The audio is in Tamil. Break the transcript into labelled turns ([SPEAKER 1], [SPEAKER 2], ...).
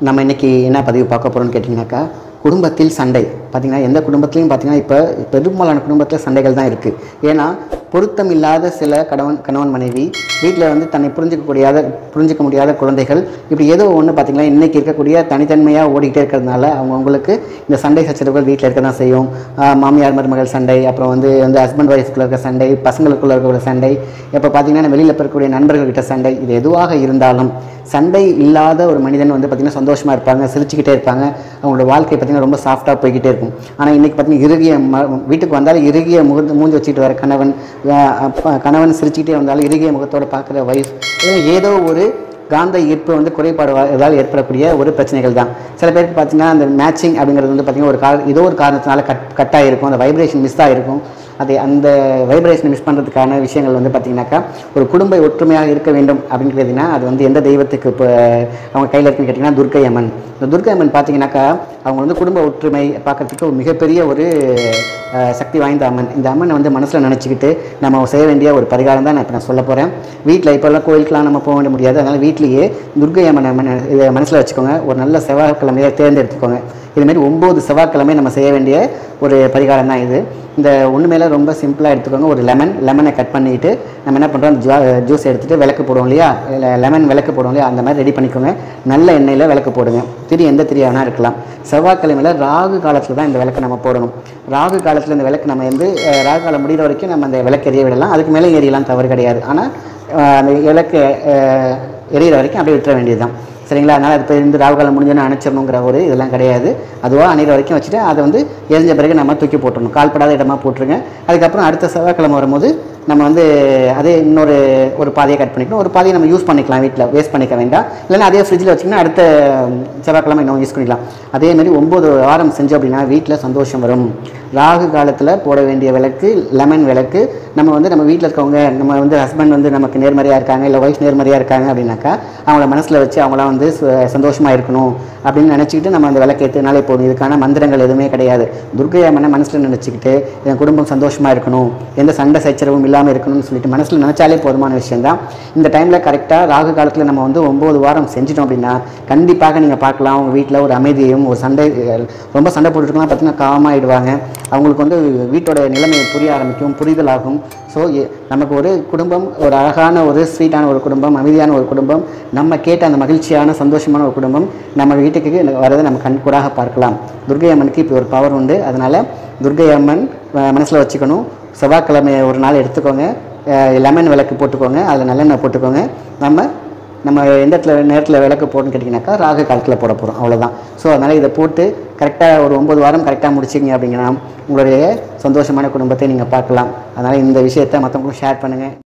[SPEAKER 1] நம்ம இன்னைக்கு என்ன பதிவு பார்க்க போகிறோம்னு கேட்டிங்கனாக்கா குடும்பத்தில் சண்டை பார்த்திங்கன்னா எந்த குடும்பத்துலையும் பார்த்திங்கன்னா இப்போ பெரும்பாலான குடும்பத்தில் சண்டைகள் தான் இருக்குது ஏன்னா பொருத்தம் இல்லாத சில கணவன் கணவன் மனைவி வீட்டில் வந்து தன்னை புரிஞ்சிக்க முடியாத புரிஞ்சிக்க முடியாத குழந்தைகள் இப்படி ஏதோ ஒன்று பார்த்திங்கன்னா இன்றைக்கி இருக்கக்கூடிய தனித்தன்மையாக ஓடிக்கிட்டே இருக்கிறதுனால அவங்கவுங்களுக்கு இந்த சண்டை சச்சரவுகள் வீட்டில் இருக்க தான் செய்யும் ஆஹ் மாமியார் மருமகள் சண்டை அப்புறம் வந்து வந்து ஹஸ்பண்ட் ஒய்ஃப்குள்ள இருக்க சண்டை பசங்களுக்குள்ள இருக்கக்கூடிய சண்டை இப்போ பார்த்திங்கன்னா வெளியில் இருக்கக்கூடிய நண்பர்கள்கிட்ட சண்டை இது எதுவாக இருந்தாலும் சண்டை இல்லாத ஒரு மனிதன் வந்து பார்த்திங்கன்னா சந்தோஷமாக இருப்பாங்க சிரிச்சுக்கிட்டே இருப்பாங்க அவங்களோட வாழ்க்கை பார்த்திங்கன்னா ரொம்ப சாஃப்டாக போய்கிட்டே இருக்கும் ஆனால் இன்றைக்கி பார்த்திங்கன்னா இறுகிய ம வீட்டுக்கு வந்தாலும் இறுகிய முக மூஞ்சி வச்சுட்டு வர கணவன் அஹ் அப்ப கணவன் சிரிச்சுக்கிட்டே வந்தாலும் இறுகிய முகத்தோட பார்க்குற வைஃப் ஏதோ ஒரு காந்த ஈர்ப்பு வந்து குறைபாடு வ- இதால் ஏற்படக்கூடிய ஒரு பிரச்சனைகள் தான் சில பேருக்கு பார்த்தீங்கன்னா அந்த மேட்சிங் அப்படிங்கிறது வந்து பார்த்திங்கன்னா ஒரு கார ஏதோ ஒரு காரணத்தினால கட் கட் ஆகிருக்கும் அந்த வைப்ரேஷன் மிஸ் ஆகிருக்கும் அது அந்த வைப்ரேஷன் மிஸ் பண்ணுறதுக்கான விஷயங்கள் வந்து பார்த்திங்கனாக்கா ஒரு குடும்ப ஒற்றுமையாக இருக்க வேண்டும் அப்படின்னு கேட்டிங்கன்னா அது வந்து எந்த தெய்வத்துக்கு இப்போ அவங்க கையில் இருக்குன்னு கேட்டிங்கன்னா துர்க்கை அம்மன் இந்த துர்க்கை அம்மன் பார்த்தீங்கன்னாக்கா அவங்க வந்து குடும்ப ஒற்றுமை பார்க்கறதுக்கு ஒரு மிகப்பெரிய ஒரு அஹ், சக்தி வாய்ந்த அம்மன் இந்த அம்மனை வந்து மனசில் நினச்சிக்கிட்டு நம்ம செய்ய வேண்டிய ஒரு பரிகாரம் தான் நான் இப்போ நான் சொல்ல போகிறேன் வீட்டில் இப்போல்லாம் கோயிலுக்கெலாம் நம்ம போக வேண்டிய முடியாது அதனால் வீட்லேயே துர்க்கை அம்மனை மன இதை மனசில் வச்சுக்கோங்க ஒரு நல்ல செவ்வாய்க்கிழமையை தேர்ந்தெடுத்துக்கோங்க இதுமாரி ஒம்பது செவ்வாய்க்கிழமை நம்ம செய்ய வேண்டிய ஒரு பரிகாரம் தான் இது இந்த ஒன்று மேலே ரொம்ப சிம்பிளாக எடுத்துக்கோங்க ஒரு லெமன் லெமனை கட் பண்ணிட்டு நம்ம என்ன பண்ணுறோம் ஜூஸ் எடுத்துகிட்டு விளக்கு போடுவோம் இல்லையா லெமன் விளக்கு போடுவோம் இல்லையா அந்த மாதிரி ரெடி பண்ணிக்கோங்க நல்ல எண்ணெயில் விளக்கு போடுங்க திரி எந்த திரி வேணால் இருக்கலாம் செவ்வாய்க்கிழமையில் ராகு காலத்தில் தான் இந்த விளக்கு நம்ம போடணும் ராகு காலத்தில் இந்த விளக்கு நம்ம வந்து அஹ், ராகு காலம் முடிகிற வரைக்கும் நம்ம அந்த விளக்கு எரிய விடலாம் அதுக்கு மேலே எரியலாம் தவறு கிடையாது ஆனால் அந்த விளக்கு அஹ், எரியிற வரைக்கும் அப்படியே விட்டுற வேண்டியது தான் சரிங்களா அதனால் அது இப்போ இருந்து ராகுகாலம் முடிஞ்சோன்னு அணைச்சிடணுங்கிற ஒரு இதெல்லாம் கிடையாது அதுவாக அணைகிற வரைக்கும் வச்சுட்டு அதை வந்து எரிஞ்ச பிறகு நம்ம தூக்கி போட்டுடணும் கால்படாத இடமா போட்டுருங்க அதுக்கப்புறம் அடுத்த செவ்வாய்க்கிழமை வரும்போது நம்ம வந்து அதே இன்னொரு ஒரு பாதையை கட் பண்ணிக்கணும் ஒரு பாதையை நம்ம யூஸ் பண்ணிக்கலாம் வீட்டில் வேஸ்ட் பண்ணிக்க வேண்டாம் இல்லைன்னா அதே ஃப்ரிட்ஜில் வச்சிங்கன்னா அடுத்த செவ்வாய்க்கிழமை இன்னும் யூஸ் பண்ணிக்கலாம் அதே மாதிரி ஒம்பது வாரம் செஞ்சோம் அப்படின்னா வீட்டில் சந்தோஷம் வரும் ராகு காலத்தில் போட வேண்டிய விளக்கு லெமன் விளக்கு நம்ம வந்து நம்ம வீட்டில் இருக்கவங்க நம்ம வந்து ஹஸ்பண்ட் வந்து நமக்கு நேர்மறையாக இருக்காங்க இல்லை ஒய்ஃப் நேர்மறையாக இருக்காங்க அப்படின்னாக்கா அவங்கள மனசில் வச்சு அவங்களாம் வந்து சந்தோஷமாக இருக்கணும் அப்படின்னு நினச்சிக்கிட்டு நம்ம அந்த விளக்கு ஏற்றுனாலே போதும் இதுக்கான மந்திரங்கள் எதுவுமே கிடையாது துர்க்கை அம்மனை மனசில் நினச்சிக்கிட்டு என் குடும்பம் சந்தோஷமாக இருக்கணும் எந்த சண்டை சச்சரவும் இல்லாமல் இருக்கணும்னு சொல்லிட்டு மனசில் நினச்சாலே போதுமான விஷயம்தான் இந்த டைமில் கரெக்டாக ராகு காலத்தில் நம்ம வந்து ஒம்பது வாரம் செஞ்சிட்டோம் அப்படின்னா கண்டிப்பாக நீங்கள் பார்க்கலாம் உங்கள் வீட்டில் ஒரு அமைதியும் ஒரு சண்டை அஹ், ரொம்ப சண்டை போட்டுருக்கலாம் பார்த்தீங்கன்னா காமாயிடுவாங்க அவங்களுக்கு வந்து வீட்டோட நிலைமை புரிய ஆரம்பிக்கும் புரிதலாகும் ஸோ நமக்கு ஒரு குடும்பம் ஒரு அழகான ஒரு ஸ்வீட்டான ஒரு குடும்பம் அமைதியான ஒரு குடும்பம் நம்ம கேட்ட அந்த மகிழ்ச்சியான சந்தோஷமான ஒரு குடும்பம் நம்ம வீட்டுக்கு வரதை நம்ம கண்கூடாக பார்க்கலாம் துர்க்கை அம்மனுக்கு இப்போ ஒரு பவர் உண்டு அதனால் துர்க்கை அம்மன் மனசில் வச்சுக்கணும் செவ்வாய்க்கிழமை ஒரு நாள் எடுத்துக்கோங்க லெமன் விளக்கு போட்டுக்கோங்க அதில் நல்லெண்ணெய் போட்டுக்கோங்க நம்ம நம்ம எந்த இடத்துல நேரத்தில் விளக்கு போடணும்னு கேட்டிங்கனாக்கா ராகு காலத்தில் போட போகிறோம் அவ்வளோதான் ஸோ அதனால் இதை போட்டு கரெக்டாக ஒரு ஒம்பது வாரம் கரெக்டாக முடிச்சிங்க அப்படிங்கன்னா உங்களுடைய சந்தோஷமான குடும்பத்தை நீங்கள் பார்க்கலாம் அதனால் இந்த விஷயத்தை மற்றவங்களுக்கும் ஷேர் பண்ணுங்கள்